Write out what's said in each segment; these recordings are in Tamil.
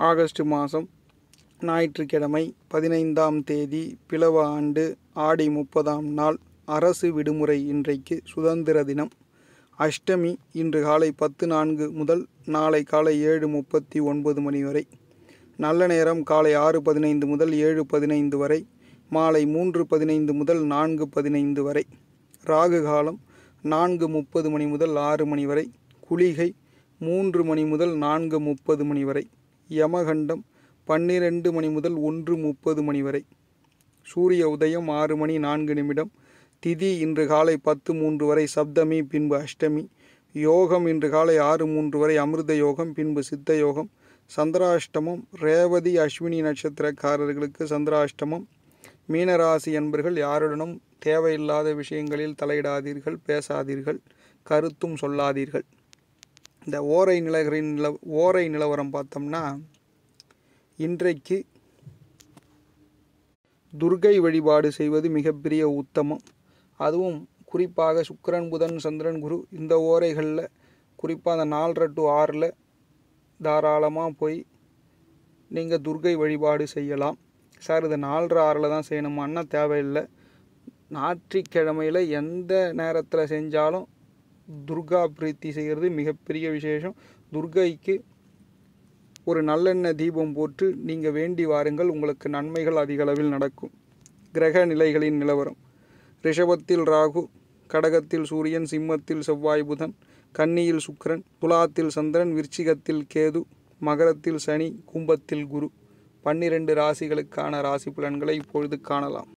ஆகஸ்ட் மாதம் ஞாயிற்றுக்கிழமை பதினைந்தாம் தேதி பிளவ ஆண்டு ஆடி முப்பதாம் நாள் அரசு விடுமுறை இன்றைக்கு சுதந்திர தினம் அஷ்டமி இன்று காலை பத்து நான்கு முதல் நாளை காலை ஏழு முப்பத்தி ஒன்பது மணி வரை நல்ல நேரம் காலை ஆறு பதினைந்து முதல் ஏழு பதினைந்து வரை மாலை மூன்று பதினைந்து முதல் நான்கு பதினைந்து வரை ராகு காலம் நான்கு முப்பது மணி முதல் ஆறு மணி வரை குளிகை மூன்று மணி முதல் நான்கு முப்பது மணி வரை யமகண்டம் பன்னிரெண்டு மணி முதல் ஒன்று முப்பது மணி வரை சூரிய உதயம் ஆறு மணி நான்கு நிமிடம் திதி இன்று காலை பத்து மூன்று வரை சப்தமி பின்பு அஷ்டமி யோகம் இன்று காலை ஆறு மூன்று வரை அமிர்த யோகம் பின்பு சித்த யோகம் சந்திராஷ்டமம் ரேவதி அஸ்வினி நட்சத்திரக்காரர்களுக்கு சந்திராஷ்டமம் மீனராசி என்பர்கள் யாருடனும் தேவையில்லாத விஷயங்களில் தலையிடாதீர்கள் பேசாதீர்கள் கருத்தும் சொல்லாதீர்கள் இந்த ஓரை நிலகரின் நில ஓரை நிலவரம் பார்த்தோம்னா இன்றைக்கு துர்கை வழிபாடு செய்வது மிகப்பெரிய உத்தமம் அதுவும் குறிப்பாக சுக்கிரன் புதன் சந்திரன் குரு இந்த ஓரைகளில் குறிப்பாக அந்த நாலரை டு ஆறில் தாராளமாக போய் நீங்கள் துர்கை வழிபாடு செய்யலாம் சார் இது நாலரை ஆறில் தான் செய்யணுமான்னா தேவையில்லை ஞாயிற்றுக்கிழமையில் எந்த நேரத்தில் செஞ்சாலும் துர்கா பிரீத்தி செய்கிறது மிகப்பெரிய விசேஷம் துர்கைக்கு ஒரு நல்லெண்ணெய் தீபம் போட்டு நீங்கள் வேண்டி வாருங்கள் உங்களுக்கு நன்மைகள் அதிக அளவில் நடக்கும் கிரக நிலைகளின் நிலவரம் ரிஷபத்தில் ராகு கடகத்தில் சூரியன் சிம்மத்தில் செவ்வாய் புதன் கன்னியில் சுக்கிரன் துலாத்தில் சந்திரன் விருச்சிகத்தில் கேது மகரத்தில் சனி கும்பத்தில் குரு பன்னிரண்டு ராசிகளுக்கான ராசி பலன்களை இப்பொழுது காணலாம்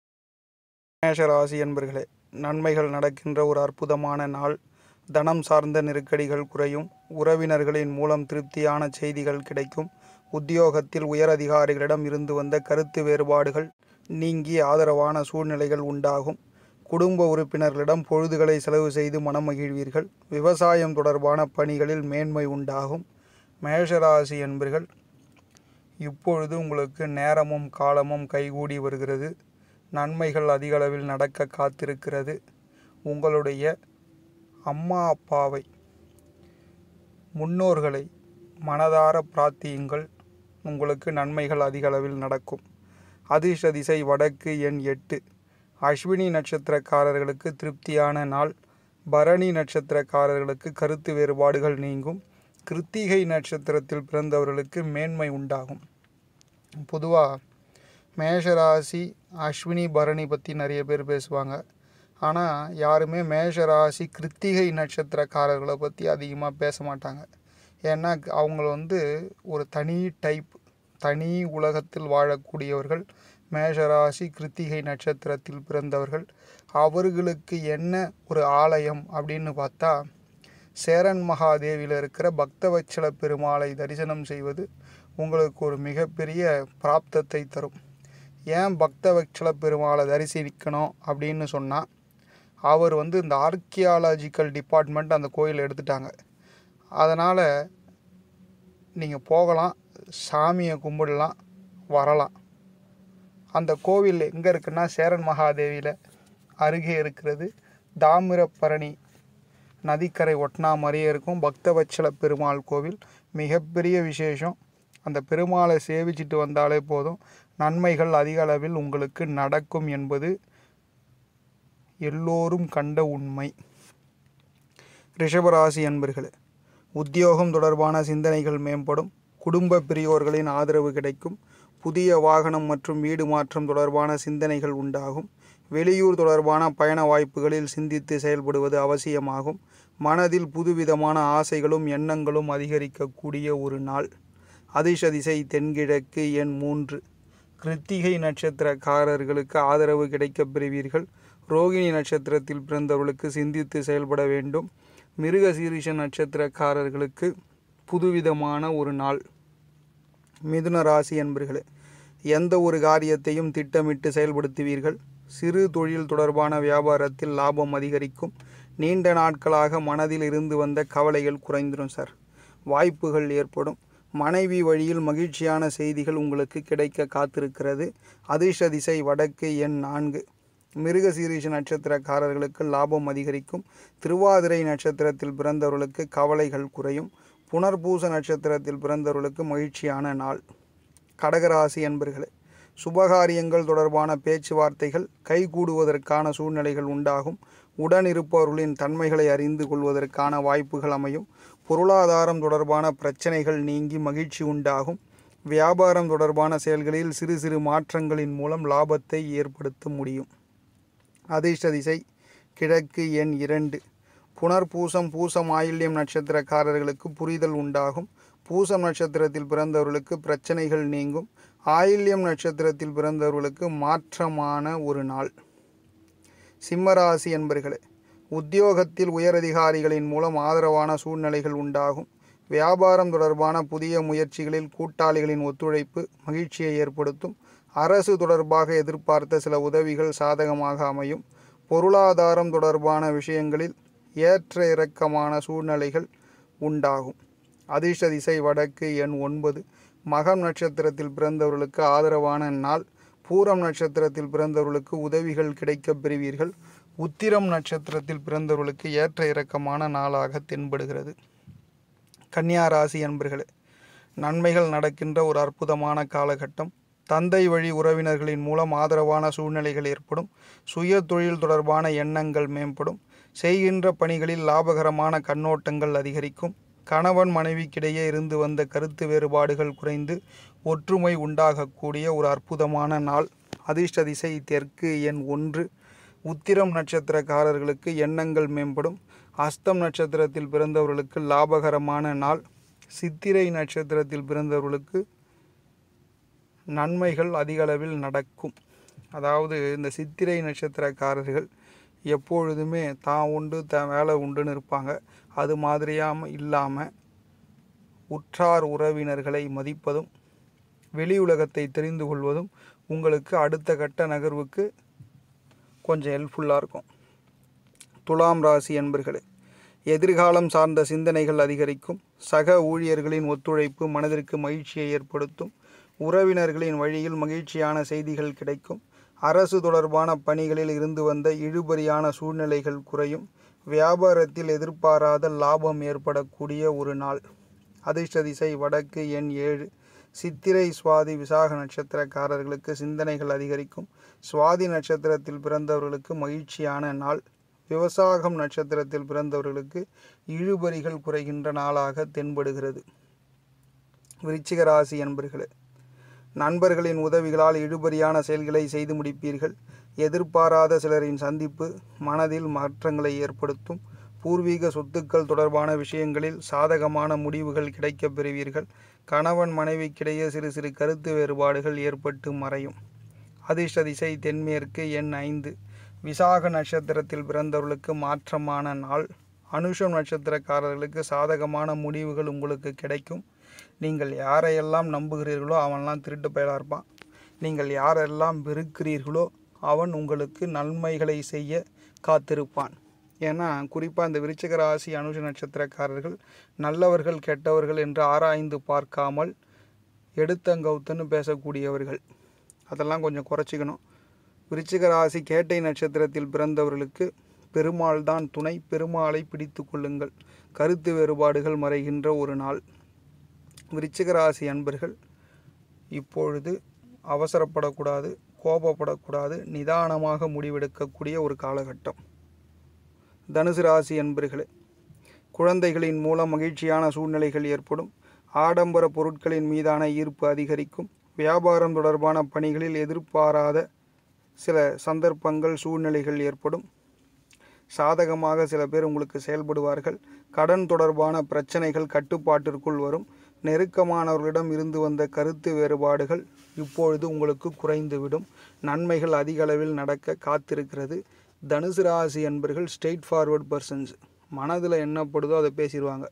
மேஷ ராசி என்பர்களே நன்மைகள் நடக்கின்ற ஒரு அற்புதமான நாள் தனம் சார்ந்த நெருக்கடிகள் குறையும் உறவினர்களின் மூலம் திருப்தியான செய்திகள் கிடைக்கும் உத்தியோகத்தில் உயர் அதிகாரிகளிடம் இருந்து வந்த கருத்து வேறுபாடுகள் நீங்கி ஆதரவான சூழ்நிலைகள் உண்டாகும் குடும்ப உறுப்பினர்களிடம் பொழுதுகளை செலவு செய்து மனமகிழ்வீர்கள் விவசாயம் தொடர்பான பணிகளில் மேன்மை உண்டாகும் மேஷராசி என்பர்கள் இப்பொழுது உங்களுக்கு நேரமும் காலமும் கைகூடி வருகிறது நன்மைகள் அதிக அளவில் நடக்க காத்திருக்கிறது உங்களுடைய அம்மா அப்பாவை முன்னோர்களை மனதார பிரார்த்தியுங்கள் உங்களுக்கு நன்மைகள் அதிக அளவில் நடக்கும் அதிர்ஷ்ட திசை வடக்கு எண் எட்டு அஸ்வினி நட்சத்திரக்காரர்களுக்கு திருப்தியான நாள் பரணி நட்சத்திரக்காரர்களுக்கு கருத்து வேறுபாடுகள் நீங்கும் கிருத்திகை நட்சத்திரத்தில் பிறந்தவர்களுக்கு மேன்மை உண்டாகும் பொதுவாக மேஷராசி அஸ்வினி பரணி பற்றி நிறைய பேர் பேசுவாங்க ஆனால் யாருமே மேஷராசி கிருத்திகை நட்சத்திரக்காரர்களை பற்றி அதிகமாக பேச மாட்டாங்க ஏன்னா அவங்க வந்து ஒரு தனி டைப் தனி உலகத்தில் வாழக்கூடியவர்கள் மேஷராசி கிருத்திகை நட்சத்திரத்தில் பிறந்தவர்கள் அவர்களுக்கு என்ன ஒரு ஆலயம் அப்படின்னு பார்த்தா சேரன் மகாதேவியில் இருக்கிற பக்தவச்சல பெருமாளை தரிசனம் செய்வது உங்களுக்கு ஒரு மிகப்பெரிய பிராப்தத்தை தரும் ஏன் பக்தவச்சல பெருமாளை தரிசிக்கணும் அப்படின்னு சொன்னால் அவர் வந்து இந்த ஆர்கியாலஜிக்கல் டிபார்ட்மெண்ட் அந்த கோயில் எடுத்துட்டாங்க அதனால் நீங்கள் போகலாம் சாமியை கும்பிடலாம் வரலாம் அந்த கோவில் எங்கே இருக்குன்னா சேரன் மகாதேவியில் அருகே இருக்கிறது தாமிரபரணி நதிக்கரை ஒட்டினா மாதிரியே இருக்கும் பக்தவச்சல பெருமாள் கோவில் மிகப்பெரிய விசேஷம் அந்த பெருமாளை சேவிச்சிட்டு வந்தாலே போதும் நன்மைகள் அதிக அளவில் உங்களுக்கு நடக்கும் என்பது எல்லோரும் கண்ட உண்மை ரிஷபராசி அன்பர்களே உத்தியோகம் தொடர்பான சிந்தனைகள் மேம்படும் குடும்ப பெரியோர்களின் ஆதரவு கிடைக்கும் புதிய வாகனம் மற்றும் வீடு மாற்றம் தொடர்பான சிந்தனைகள் உண்டாகும் வெளியூர் தொடர்பான பயண வாய்ப்புகளில் சிந்தித்து செயல்படுவது அவசியமாகும் மனதில் புதுவிதமான ஆசைகளும் எண்ணங்களும் அதிகரிக்கக்கூடிய ஒரு நாள் அதிர்ஷ்ட திசை தென்கிழக்கு எண் மூன்று கிருத்திகை நட்சத்திரக்காரர்களுக்கு ஆதரவு கிடைக்கப் பெறுவீர்கள் ரோகிணி நட்சத்திரத்தில் பிறந்தவர்களுக்கு சிந்தித்து செயல்பட வேண்டும் மிருக சீரிஷ நட்சத்திரக்காரர்களுக்கு புதுவிதமான ஒரு நாள் மிதுன ராசி என்பர்களே எந்த ஒரு காரியத்தையும் திட்டமிட்டு செயல்படுத்துவீர்கள் சிறு தொழில் தொடர்பான வியாபாரத்தில் லாபம் அதிகரிக்கும் நீண்ட நாட்களாக மனதில் இருந்து வந்த கவலைகள் குறைந்துடும் சார் வாய்ப்புகள் ஏற்படும் மனைவி வழியில் மகிழ்ச்சியான செய்திகள் உங்களுக்கு கிடைக்க காத்திருக்கிறது அதிர்ஷ்ட திசை வடக்கு எண் நான்கு மிருகசீரிஷ நட்சத்திரக்காரர்களுக்கு லாபம் அதிகரிக்கும் திருவாதிரை நட்சத்திரத்தில் பிறந்தவர்களுக்கு கவலைகள் குறையும் புனர்பூச நட்சத்திரத்தில் பிறந்தவர்களுக்கு மகிழ்ச்சியான நாள் கடகராசி என்பர்களே சுபகாரியங்கள் தொடர்பான பேச்சுவார்த்தைகள் கைகூடுவதற்கான சூழ்நிலைகள் உண்டாகும் உடன் இருப்பவர்களின் தன்மைகளை அறிந்து கொள்வதற்கான வாய்ப்புகள் அமையும் பொருளாதாரம் தொடர்பான பிரச்சனைகள் நீங்கி மகிழ்ச்சி உண்டாகும் வியாபாரம் தொடர்பான செயல்களில் சிறு சிறு மாற்றங்களின் மூலம் லாபத்தை ஏற்படுத்த முடியும் அதிர்ஷ்ட திசை கிழக்கு எண் இரண்டு புனர்பூசம் பூசம் ஆயில்யம் நட்சத்திரக்காரர்களுக்கு புரிதல் உண்டாகும் பூசம் நட்சத்திரத்தில் பிறந்தவர்களுக்கு பிரச்சனைகள் நீங்கும் ஆயில்யம் நட்சத்திரத்தில் பிறந்தவர்களுக்கு மாற்றமான ஒரு நாள் சிம்மராசி என்பர்களே உத்தியோகத்தில் உயரதிகாரிகளின் மூலம் ஆதரவான சூழ்நிலைகள் உண்டாகும் வியாபாரம் தொடர்பான புதிய முயற்சிகளில் கூட்டாளிகளின் ஒத்துழைப்பு மகிழ்ச்சியை ஏற்படுத்தும் அரசு தொடர்பாக எதிர்பார்த்த சில உதவிகள் சாதகமாக அமையும் பொருளாதாரம் தொடர்பான விஷயங்களில் ஏற்ற இறக்கமான சூழ்நிலைகள் உண்டாகும் அதிர்ஷ்ட திசை வடக்கு எண் ஒன்பது மகம் நட்சத்திரத்தில் பிறந்தவர்களுக்கு ஆதரவான நாள் பூரம் நட்சத்திரத்தில் பிறந்தவர்களுக்கு உதவிகள் கிடைக்கப் பெறுவீர்கள் உத்திரம் நட்சத்திரத்தில் பிறந்தவர்களுக்கு ஏற்ற இறக்கமான நாளாக தென்படுகிறது கன்னியா ராசி என்பர்களே நன்மைகள் நடக்கின்ற ஒரு அற்புதமான காலகட்டம் தந்தை வழி உறவினர்களின் மூலம் ஆதரவான சூழ்நிலைகள் ஏற்படும் சுய தொழில் தொடர்பான எண்ணங்கள் மேம்படும் செய்கின்ற பணிகளில் லாபகரமான கண்ணோட்டங்கள் அதிகரிக்கும் கணவன் மனைவிக்கிடையே இருந்து வந்த கருத்து வேறுபாடுகள் குறைந்து ஒற்றுமை உண்டாகக்கூடிய ஒரு அற்புதமான நாள் அதிர்ஷ்ட திசை தெற்கு எண் ஒன்று உத்திரம் நட்சத்திரக்காரர்களுக்கு எண்ணங்கள் மேம்படும் அஸ்தம் நட்சத்திரத்தில் பிறந்தவர்களுக்கு லாபகரமான நாள் சித்திரை நட்சத்திரத்தில் பிறந்தவர்களுக்கு நன்மைகள் அதிக அளவில் நடக்கும் அதாவது இந்த சித்திரை நட்சத்திரக்காரர்கள் எப்பொழுதுமே தான் உண்டு தான் வேலை உண்டுன்னு இருப்பாங்க அது மாதிரியாம இல்லாமல் உற்றார் உறவினர்களை மதிப்பதும் வெளி உலகத்தை தெரிந்து கொள்வதும் உங்களுக்கு அடுத்த கட்ட நகர்வுக்கு கொஞ்சம் ஹெல்ப்ஃபுல்லாக இருக்கும் துலாம் ராசி என்பர்களே எதிர்காலம் சார்ந்த சிந்தனைகள் அதிகரிக்கும் சக ஊழியர்களின் ஒத்துழைப்பு மனதிற்கு மகிழ்ச்சியை ஏற்படுத்தும் உறவினர்களின் வழியில் மகிழ்ச்சியான செய்திகள் கிடைக்கும் அரசு தொடர்பான பணிகளில் இருந்து வந்த இழுபறியான சூழ்நிலைகள் குறையும் வியாபாரத்தில் எதிர்பாராத லாபம் ஏற்படக்கூடிய ஒரு நாள் அதிர்ஷ்ட திசை வடக்கு எண் ஏழு சித்திரை சுவாதி விசாக நட்சத்திரக்காரர்களுக்கு சிந்தனைகள் அதிகரிக்கும் சுவாதி நட்சத்திரத்தில் பிறந்தவர்களுக்கு மகிழ்ச்சியான நாள் விவசாகம் நட்சத்திரத்தில் பிறந்தவர்களுக்கு இழுபறிகள் குறைகின்ற நாளாக தென்படுகிறது விருச்சிக ராசி என்பர்களே நண்பர்களின் உதவிகளால் இழுபறியான செயல்களை செய்து முடிப்பீர்கள் எதிர்பாராத சிலரின் சந்திப்பு மனதில் மாற்றங்களை ஏற்படுத்தும் பூர்வீக சொத்துக்கள் தொடர்பான விஷயங்களில் சாதகமான முடிவுகள் கிடைக்கப் பெறுவீர்கள் கணவன் மனைவிக்கிடையே சிறு சிறு கருத்து வேறுபாடுகள் ஏற்பட்டு மறையும் அதிர்ஷ்ட திசை தென்மேற்கு எண் ஐந்து விசாக நட்சத்திரத்தில் பிறந்தவர்களுக்கு மாற்றமான நாள் அனுஷம் நட்சத்திரக்காரர்களுக்கு சாதகமான முடிவுகள் உங்களுக்கு கிடைக்கும் நீங்கள் யாரையெல்லாம் நம்புகிறீர்களோ அவன்லாம் திருட்டு பயலாக இருப்பான் நீங்கள் யாரெல்லாம் வெறுக்கிறீர்களோ அவன் உங்களுக்கு நன்மைகளை செய்ய காத்திருப்பான் ஏன்னா குறிப்பாக இந்த விருச்சிக ராசி அனுஷ நட்சத்திரக்காரர்கள் நல்லவர்கள் கெட்டவர்கள் என்று ஆராய்ந்து பார்க்காமல் எடுத்தங்கவுத்துன்னு பேசக்கூடியவர்கள் அதெல்லாம் கொஞ்சம் குறைச்சிக்கணும் விருச்சிக ராசி கேட்டை நட்சத்திரத்தில் பிறந்தவர்களுக்கு பெருமாள் தான் துணை பெருமாளை பிடித்து கொள்ளுங்கள் கருத்து வேறுபாடுகள் மறைகின்ற ஒரு நாள் விருச்சிக ராசி அன்பர்கள் இப்பொழுது அவசரப்படக்கூடாது கோபப்படக்கூடாது நிதானமாக முடிவெடுக்கக்கூடிய ஒரு காலகட்டம் தனுசு ராசி அன்பர்களே குழந்தைகளின் மூலம் மகிழ்ச்சியான சூழ்நிலைகள் ஏற்படும் ஆடம்பர பொருட்களின் மீதான ஈர்ப்பு அதிகரிக்கும் வியாபாரம் தொடர்பான பணிகளில் எதிர்பாராத சில சந்தர்ப்பங்கள் சூழ்நிலைகள் ஏற்படும் சாதகமாக சில பேர் உங்களுக்கு செயல்படுவார்கள் கடன் தொடர்பான பிரச்சனைகள் கட்டுப்பாட்டிற்குள் வரும் நெருக்கமானவர்களிடம் இருந்து வந்த கருத்து வேறுபாடுகள் இப்பொழுது உங்களுக்கு குறைந்துவிடும் நன்மைகள் அதிக அளவில் நடக்க காத்திருக்கிறது தனுசு ராசி என்பர்கள் ஸ்ட்ரெயிட் ஃபார்வர்ட் பர்சன்ஸ் மனதில் என்னப்படுதோ அதை பேசிடுவாங்க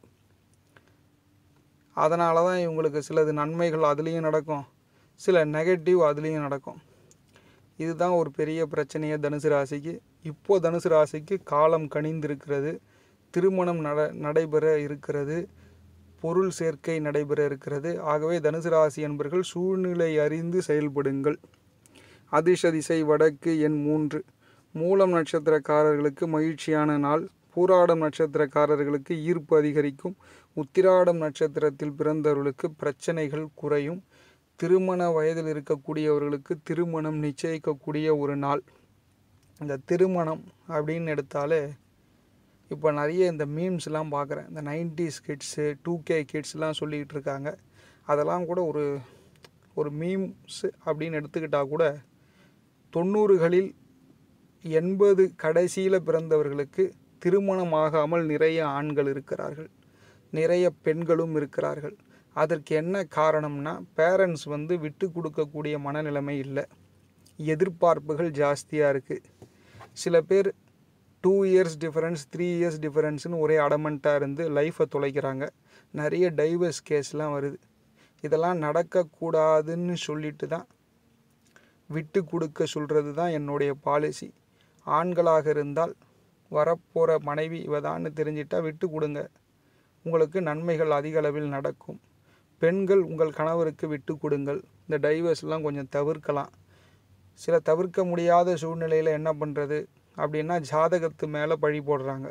அதனால தான் இவங்களுக்கு சிலது நன்மைகள் அதுலேயும் நடக்கும் சில நெகட்டிவ் அதுலேயும் நடக்கும் இதுதான் ஒரு பெரிய பிரச்சனையே தனுசு ராசிக்கு இப்போ தனுசு ராசிக்கு காலம் கனிந்திருக்கிறது திருமணம் நட நடைபெற இருக்கிறது பொருள் சேர்க்கை நடைபெற இருக்கிறது ஆகவே தனுசு ராசி என்பர்கள் சூழ்நிலை அறிந்து செயல்படுங்கள் அதிர்ஷ்ட திசை வடக்கு எண் மூன்று மூலம் நட்சத்திரக்காரர்களுக்கு மகிழ்ச்சியான நாள் பூராடம் நட்சத்திரக்காரர்களுக்கு ஈர்ப்பு அதிகரிக்கும் உத்திராடம் நட்சத்திரத்தில் பிறந்தவர்களுக்கு பிரச்சனைகள் குறையும் திருமண வயதில் இருக்கக்கூடியவர்களுக்கு திருமணம் நிச்சயிக்கக்கூடிய ஒரு நாள் இந்த திருமணம் அப்படின்னு எடுத்தாலே இப்போ நிறைய இந்த மீம்ஸ்லாம் பார்க்குறேன் இந்த நைன்டிஸ் கிட்ஸு டூ கே கிட்ஸ்லாம் சொல்லிகிட்டு இருக்காங்க அதெல்லாம் கூட ஒரு ஒரு மீம்ஸ் அப்படின்னு எடுத்துக்கிட்டால் கூட தொண்ணூறுகளில் எண்பது கடைசியில் பிறந்தவர்களுக்கு திருமணம் ஆகாமல் நிறைய ஆண்கள் இருக்கிறார்கள் நிறைய பெண்களும் இருக்கிறார்கள் அதற்கு என்ன காரணம்னா பேரண்ட்ஸ் வந்து விட்டு கொடுக்கக்கூடிய மனநிலைமை இல்லை எதிர்பார்ப்புகள் ஜாஸ்தியாக இருக்குது சில பேர் two years difference three years டிஃபரன்ஸ்னு ஒரே அடமெண்ட்டாக இருந்து லைஃப்பை தொலைக்கிறாங்க நிறைய டைவர்ஸ் கேஸ்லாம் வருது இதெல்லாம் நடக்கக்கூடாதுன்னு சொல்லிட்டு தான் விட்டு கொடுக்க சொல்கிறது தான் என்னுடைய பாலிசி ஆண்களாக இருந்தால் வரப்போகிற மனைவி இவதான்னு தெரிஞ்சிட்டா விட்டு கொடுங்க உங்களுக்கு நன்மைகள் அதிக அளவில் நடக்கும் பெண்கள் உங்கள் கணவருக்கு விட்டு கொடுங்கள் இந்த டைவர்ஸ்லாம் கொஞ்சம் தவிர்க்கலாம் சில தவிர்க்க முடியாத சூழ்நிலையில் என்ன பண்ணுறது அப்படின்னா ஜாதகத்து மேலே பழி போடுறாங்க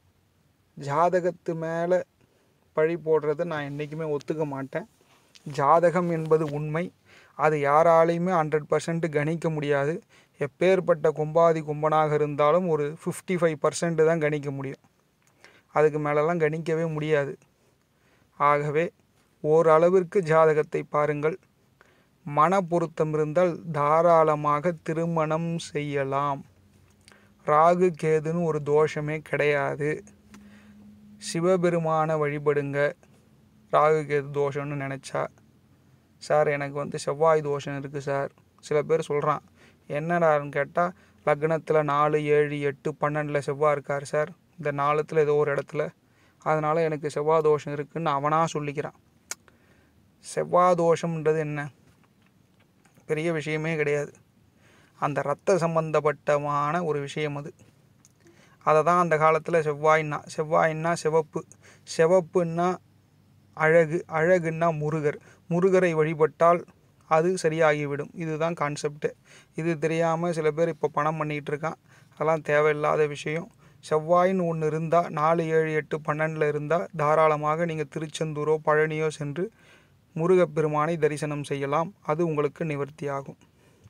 ஜாதகத்து மேலே பழி போடுறத நான் என்றைக்குமே ஒத்துக்க மாட்டேன் ஜாதகம் என்பது உண்மை அது யாராலையுமே ஹண்ட்ரட் பர்சன்ட் கணிக்க முடியாது எப்பேற்பட்ட கும்பாதி கும்பனாக இருந்தாலும் ஒரு ஃபிஃப்டி ஃபைவ் பர்சன்ட் தான் கணிக்க முடியும் அதுக்கு மேலெல்லாம் கணிக்கவே முடியாது ஆகவே ஓரளவிற்கு ஜாதகத்தை பாருங்கள் மன பொருத்தம் இருந்தால் தாராளமாக திருமணம் செய்யலாம் ராகு கேதுன்னு ஒரு தோஷமே கிடையாது சிவபெருமான வழிபடுங்க ராகு கேது தோஷம்னு நினச்சா சார் எனக்கு வந்து செவ்வாய் தோஷம் இருக்குது சார் சில பேர் சொல்கிறான் என்னடான்னு கேட்டால் லக்னத்தில் நாலு ஏழு எட்டு பன்னெண்டில் செவ்வாய் இருக்கார் சார் இந்த நாலுத்தில் ஏதோ ஒரு இடத்துல அதனால் எனக்கு செவ்வாய் தோஷம் இருக்குதுன்னு அவனாக சொல்லிக்கிறான் செவ்வாய் தோஷம்ன்றது என்ன பெரிய விஷயமே கிடையாது அந்த ரத்த சம்பந்தப்பட்டமான ஒரு விஷயம் அது அதை தான் அந்த காலத்தில் செவ்வாய்னா செவ்வாய்னா சிவப்பு சிவப்புன்னா அழகு அழகுன்னா முருகர் முருகரை வழிபட்டால் அது சரியாகிவிடும் இதுதான் கான்செப்ட்டு இது தெரியாமல் சில பேர் இப்போ பணம் பண்ணிகிட்டு இருக்கான் அதெல்லாம் தேவையில்லாத விஷயம் செவ்வாயின்னு ஒன்று இருந்தால் நாலு ஏழு எட்டு பன்னெண்டில் இருந்தால் தாராளமாக நீங்கள் திருச்செந்தூரோ பழனியோ சென்று முருகப்பெருமானை தரிசனம் செய்யலாம் அது உங்களுக்கு நிவர்த்தியாகும்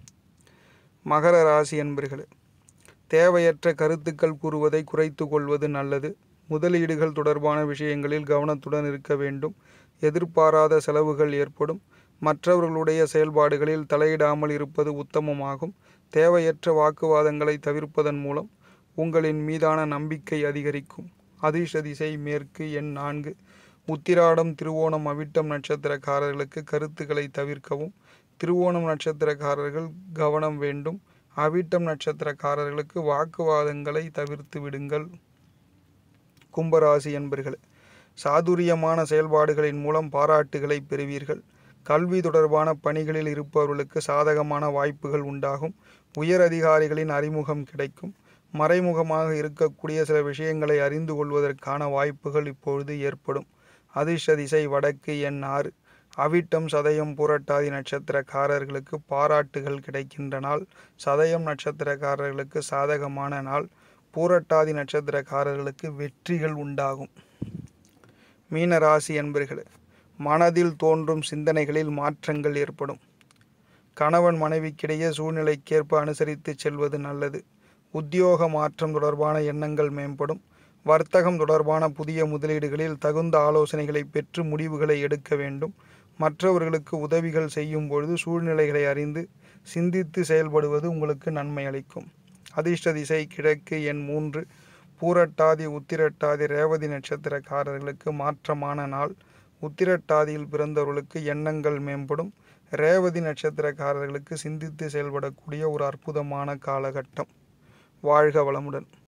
மகர ராசி என்பர்களே தேவையற்ற கருத்துக்கள் கூறுவதை குறைத்து கொள்வது நல்லது முதலீடுகள் தொடர்பான விஷயங்களில் கவனத்துடன் இருக்க வேண்டும் எதிர்பாராத செலவுகள் ஏற்படும் மற்றவர்களுடைய செயல்பாடுகளில் தலையிடாமல் இருப்பது உத்தமமாகும் தேவையற்ற வாக்குவாதங்களை தவிர்ப்பதன் மூலம் உங்களின் மீதான நம்பிக்கை அதிகரிக்கும் அதிர்ஷ திசை மேற்கு எண் நான்கு உத்திராடம் திருவோணம் அவிட்டம் நட்சத்திரக்காரர்களுக்கு கருத்துக்களை தவிர்க்கவும் திருவோணம் நட்சத்திரக்காரர்கள் கவனம் வேண்டும் அவிட்டம் நட்சத்திரக்காரர்களுக்கு வாக்குவாதங்களை தவிர்த்து விடுங்கள் கும்பராசி என்பர்களே சாதுரியமான செயல்பாடுகளின் மூலம் பாராட்டுகளை பெறுவீர்கள் கல்வி தொடர்பான பணிகளில் இருப்பவர்களுக்கு சாதகமான வாய்ப்புகள் உண்டாகும் உயர் அதிகாரிகளின் அறிமுகம் கிடைக்கும் மறைமுகமாக இருக்கக்கூடிய சில விஷயங்களை அறிந்து கொள்வதற்கான வாய்ப்புகள் இப்பொழுது ஏற்படும் அதிர்ஷ்ட திசை வடக்கு எண் ஆறு அவிட்டம் சதயம் பூரட்டாதி நட்சத்திரக்காரர்களுக்கு பாராட்டுகள் கிடைக்கின்ற நாள் சதயம் நட்சத்திரக்காரர்களுக்கு சாதகமான நாள் பூரட்டாதி நட்சத்திரக்காரர்களுக்கு வெற்றிகள் உண்டாகும் மீன ராசி என்பர்களே மனதில் தோன்றும் சிந்தனைகளில் மாற்றங்கள் ஏற்படும் கணவன் மனைவிக்கிடையே சூழ்நிலைக்கேற்ப அனுசரித்து செல்வது நல்லது உத்தியோக மாற்றம் தொடர்பான எண்ணங்கள் மேம்படும் வர்த்தகம் தொடர்பான புதிய முதலீடுகளில் தகுந்த ஆலோசனைகளை பெற்று முடிவுகளை எடுக்க வேண்டும் மற்றவர்களுக்கு உதவிகள் செய்யும் பொழுது சூழ்நிலைகளை அறிந்து சிந்தித்து செயல்படுவது உங்களுக்கு நன்மை அளிக்கும் அதிர்ஷ்ட திசை கிழக்கு எண் மூன்று பூரட்டாதி உத்திரட்டாதி ரேவதி நட்சத்திரக்காரர்களுக்கு மாற்றமான நாள் உத்திரட்டாதியில் பிறந்தவர்களுக்கு எண்ணங்கள் மேம்படும் ரேவதி நட்சத்திரக்காரர்களுக்கு சிந்தித்து செயல்படக்கூடிய ஒரு அற்புதமான காலகட்டம் வாழ்க வளமுடன்